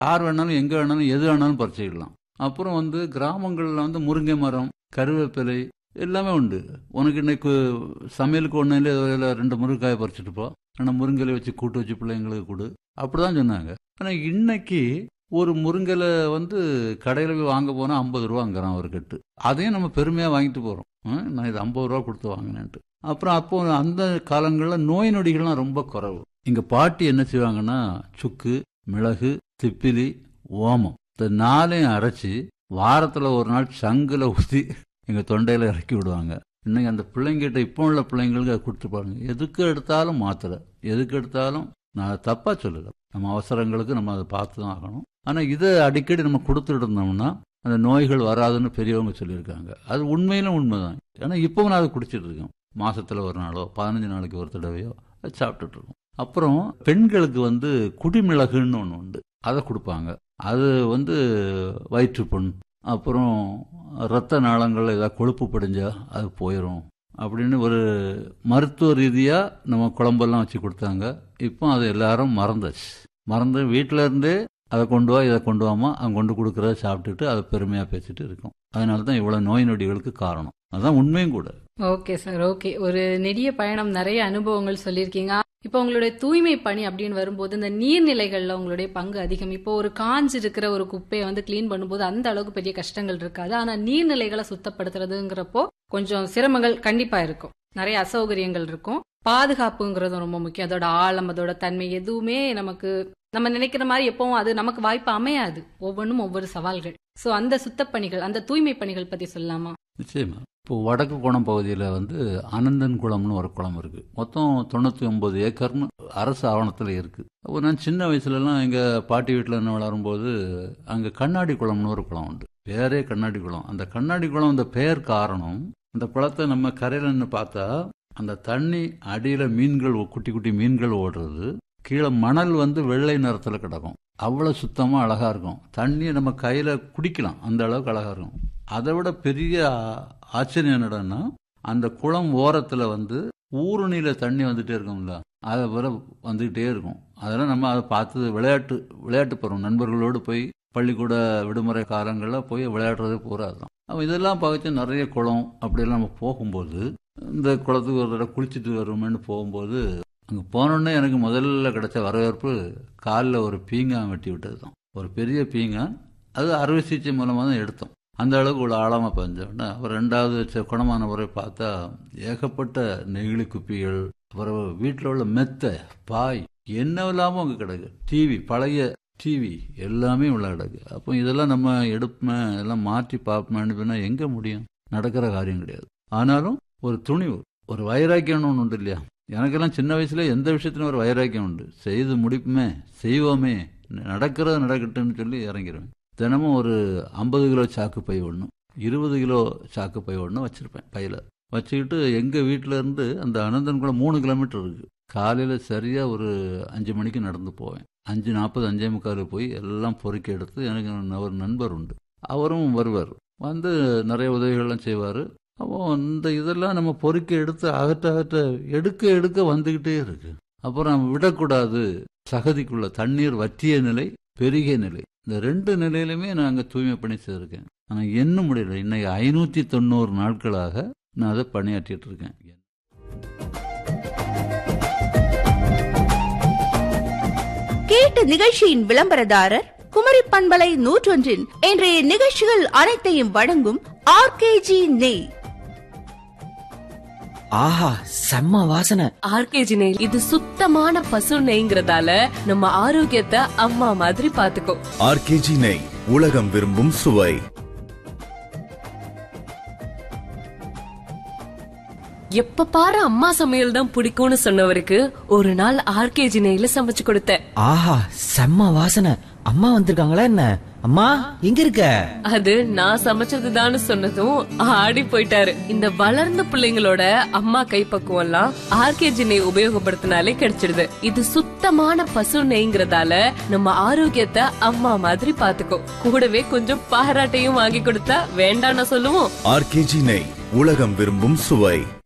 யார் வேணாலும் எங்கே வேணாலும் எது வேணாலும் பறிச்சுக்கலாம் அப்புறம் வந்து கிராமங்களில் வந்து முருங்கை மரம் கருவேப்பிலை எல்லாமே உண்டு உனக்கு இன்னைக்கு சமையலுக்கு ஒன்றும் இல்லை இல்லை ரெண்டு முருங்கைக்காயை பறிச்சுட்டு போ ஆனால் முருங்கையில வச்சு கூட்டு வச்சு பிள்ளைங்களுக்கு கொடு அப்படிதான் சொன்னாங்க ஆனால் இன்னைக்கு ஒரு முருங்கலை வந்து கடையில் போய் வாங்க போனால் ஐம்பது ரூபாங்கிறான் ஒரு கட்டு அதையும் நம்ம பெருமையாக வாங்கிட்டு போகிறோம் நான் இது ஐம்பது ரூபா கொடுத்து வாங்கினேன்ட்டு அப்புறம் அப்போ அந்த காலங்களில் நோய் நொடிகள்லாம் ரொம்ப குறைவு இங்கே பாட்டி என்ன செய்வாங்கன்னா சுக்கு மிளகு திப்பிலி ஓமம் இந்த நாளையும் அரைச்சி வாரத்தில் ஒரு நாள் சங்குல ஊற்றி எங்கள் தொண்டையில் இறக்கி விடுவாங்க இன்னைக்கு அந்த பிள்ளைங்கிட்ட இப்போ உள்ள பிள்ளைங்களுக்கு அதை கொடுத்து பாருங்க எதுக்கு எடுத்தாலும் மாத்திரை எதுக்கு எடுத்தாலும் நான் தப்பாக சொல்லலை நம்ம அவசரங்களுக்கு நம்ம அதை பார்த்து தான் ஆகணும் ஆனால் இதை அடிக்கடி நம்ம கொடுத்துட்டு இருந்தோம்னா அந்த நோய்கள் வராதுன்னு பெரியவங்க சொல்லியிருக்காங்க அது உண்மையிலும் உண்மைதான் ஏன்னா இப்பவும் நான் அதை குடிச்சிட்டு இருக்கேன் மாசத்துல ஒரு நாளோ பதினஞ்சு நாளைக்கு ஒரு தடவையோ அது சாப்பிட்டுட்டு இருக்கோம் அப்புறம் பெண்களுக்கு வந்து குடிமிளகுன்னு ஒன்று உண்டு அதை கொடுப்பாங்க அது வந்து வயிற்றுப்புண் அப்புறம் ரத்த நாளங்கள் ஏதாவது கொழுப்பு படிஞ்சா அது போயிடும் அப்படின்னு ஒரு மருத்துவ ரீதியாக நம்ம குழம்பெல்லாம் வச்சு கொடுத்தாங்க இப்போ அது எல்லாரும் மறந்தாச்சு மறந்து வீட்டில இருந்தே அதை கொண்டு வா இதை கொண்டு வாமா அவங்க கொண்டு கொடுக்குறத சாப்பிட்டுட்டு அதை பெருமையாக பேசிட்டு இருக்கோம் அதனால தான் இவ்வளோ நோய் நொடிகளுக்கு காரணம் அதுதான் உண்மையும் கூட ஓகே சார் ஓகே ஒரு நெடிய பயணம் நிறைய அனுபவங்கள் சொல்லியிருக்கீங்க இப்போ உங்களுடைய தூய்மை பணி அப்படின்னு வரும்போது இந்த நீர்நிலைகள்ல உங்களுடைய பங்கு அதிகம் இப்போ ஒரு காஞ்சு இருக்கிற ஒரு குப்பையை வந்து கிளீன் பண்ணும்போது அந்த அளவுக்கு பெரிய கஷ்டங்கள் இருக்காது ஆனா நீர்நிலைகளை சுத்தப்படுத்துறதுங்கிறப்போ கொஞ்சம் சிரமங்கள் கண்டிப்பா இருக்கும் நிறைய அசௌகரியங்கள் இருக்கும் பாதுகாப்புங்கிறதும் ரொம்ப முக்கியம் அதோட ஆழம் அதோட தன்மை எதுவுமே நமக்கு நம்ம நினைக்கிற மாதிரி எப்பவும் அது நமக்கு வாய்ப்பு அமையாது ஒவ்வொன்றும் ஒவ்வொரு சவால்கள் சோ அந்த சுத்தப்பணிகள் அந்த தூய்மை பணிகள் பத்தி சொல்லலாமா நிச்சயமா இப்போ வடக்கு குளம் பகுதியில் வந்து அனந்தன் குளம்னு ஒரு குளம் இருக்கு மொத்தம் தொண்ணூற்றி ஒன்பது ஏக்கர்னு அரசு ஆவணத்தில் இருக்கு அப்போ நான் சின்ன வயசுலலாம் எங்கள் பாட்டி வீட்டில் என்ன வளரும்போது அங்கே கண்ணாடி குளம்னு ஒரு குளம் உண்டு பேரே கண்ணாடி குளம் அந்த கண்ணாடி குளம் அந்த பெயர் காரணம் அந்த குளத்தை நம்ம கரையில் நின்று பார்த்தா அந்த தண்ணி அடியில் மீன்கள் குட்டி குட்டி மீன்கள் ஓடுறது கீழே மணல் வந்து வெள்ளை நிறத்தில் கிடக்கும் அவ்வளோ சுத்தமாக அழகாக இருக்கும் தண்ணியை நம்ம கையில் குடிக்கலாம் அந்த அளவுக்கு அழகாக இருக்கும் அதை விட பெரிய ஆச்சரியம் என்னடான்னா அந்த குளம் ஓரத்தில் வந்து ஊருணியில் தண்ணி வந்துட்டே இருக்கும்ல அதை வர வந்துக்கிட்டே இருக்கும் அதெல்லாம் நம்ம அதை பார்த்து விளையாட்டு விளையாட்டு பருவம் நண்பர்களோடு போய் பள்ளிக்கூட விடுமுறை காலங்களில் போய் விளையாடுறது பூரா அதுதான் அப்போ இதெல்லாம் பார்த்து நிறைய குளம் அப்படியெல்லாம் நம்ம போகும்போது இந்த குளத்துக்கு ஒரு தடவை குளிச்சுட்டு வருவோமேன்னு போகும்போது அங்கே போனோடனே எனக்கு முதல்ல கிடைச்ச வரவேற்பு காலில் ஒரு பீங்கான் வெட்டி விட்டது தான் ஒரு பெரிய பீங்கான் அது அறுவை சிகிச்சை மூலமாக தான் எடுத்தோம் அந்த அளவுக்கு இவ்வளோ ஆழமாக பதிஞ்சோன்னா அப்புறம் ரெண்டாவது குணமான முறை பார்த்தா ஏகப்பட்ட நெகிழி குப்பிகள் அப்புறம் வீட்டில் உள்ள மெத்தை பாய் என்ன இல்லாமல் அங்கே கிடக்கு டிவி பழைய டிவி எல்லாமே உள்ள கிடக்கு அப்போ இதெல்லாம் நம்ம எடுப்போமே எல்லாம் மாற்றி பார்ப்போமேன்னு சொன்னால் எங்கே முடியும் நடக்கிற காரியம் கிடையாது ஆனாலும் ஒரு துணிவு ஒரு வைராக்கியம்னு ஒன்று உண்டு இல்லையா எனக்கெல்லாம் சின்ன வயசுல எந்த விஷயத்திலும் ஒரு வைராக்கியம் உண்டு செய்து முடிப்புமே செய்வோமே நடக்கிறது நடக்கட்டும்னு சொல்லி இறங்கிடுவேன் தினமும் ஒரு ஐம்பது கிலோ சாக்கு பை ஒன்று இருபது கிலோ சாக்கு பை ஒன்று வச்சுருப்பேன் பையில் வச்சுக்கிட்டு எங்கள் வீட்டில் இருந்து அந்த அனந்தன் கூட மூணு கிலோமீட்டர் இருக்குது காலையில் சரியாக ஒரு அஞ்சு மணிக்கு நடந்து போவேன் அஞ்சு நாற்பது அஞ்சே முக்கால் போய் எல்லாம் பொறுக்கி எடுத்து எனக்கு ஒரு நண்பர் உண்டு அவரும் வருவார் வந்து நிறைய உதவிகள்லாம் செய்வார் அப்போ இந்த இதெல்லாம் நம்ம பொறுக்கி எடுத்து அகற்ற அகற்ற எடுக்க எடுக்க வந்துக்கிட்டே இருக்கு அப்புறம் விடக்கூடாது சகதிக்குள்ள தண்ணீர் வற்றிய நிலை பெருகிய நிலை இந்த ரெண்டு நிலையிலுமே நான் அங்கே தூய்மை பணி செய்திருக்கேன் ஆனால் என்ன முடியல இன்னைக்கு ஐநூற்றி தொண்ணூறு நாட்களாக நான் அதை பணியாற்றிட்டு இருக்கேன் கேட்ட நிகழ்ச்சியின் விளம்பரதாரர் குமரி பண்பலை நூற்றொன்றின் இன்றைய நிகழ்ச்சிகள் அனைத்தையும் வழங்கும் ஆர்கேஜி நெய் ஆஹா செம்ம வாசனை ஆர்கேஜி நெய் இது சுத்தமான பசு நெய்ங்கிறதால நம்ம ஆரோக்கியத்தை அம்மா மாதிரி பாத்துக்கோ ஆர்கேஜி நெய் உலகம் விரும்பும் சுவை எப்ப பாரு அம்மா சமையல் தான் பிடிக்கும்னு சொன்னவருக்கு ஒரு நாள் ஆர்கேஜி நெய்ல சமைச்சு கொடுத்தேன் ஆஹா செம்ம வாசனை அம்மா வந்திருக்காங்களா என்ன அம்மா எங்க இருக்க அது நான் சமைச்சதுதான்னு சொன்னதும் ஆடி போயிட்டாரு இந்த வளர்ந்த பிள்ளைங்களோட அம்மா கைப்பக்குவம் எல்லாம் ஆர்கேஜி நெய் உபயோகப்படுத்தினாலே கிடைச்சிடுது இது சுத்தமான பசு நெய்ங்கிறதால நம்ம ஆரோக்கியத்தை அம்மா மாதிரி பாத்துக்கோ கூடவே கொஞ்சம் பாராட்டையும் வாங்கி கொடுத்தா வேண்டாம்னு சொல்லுவோம் ஆர்கேஜி நெய் உலகம் விரும்பும் சுவை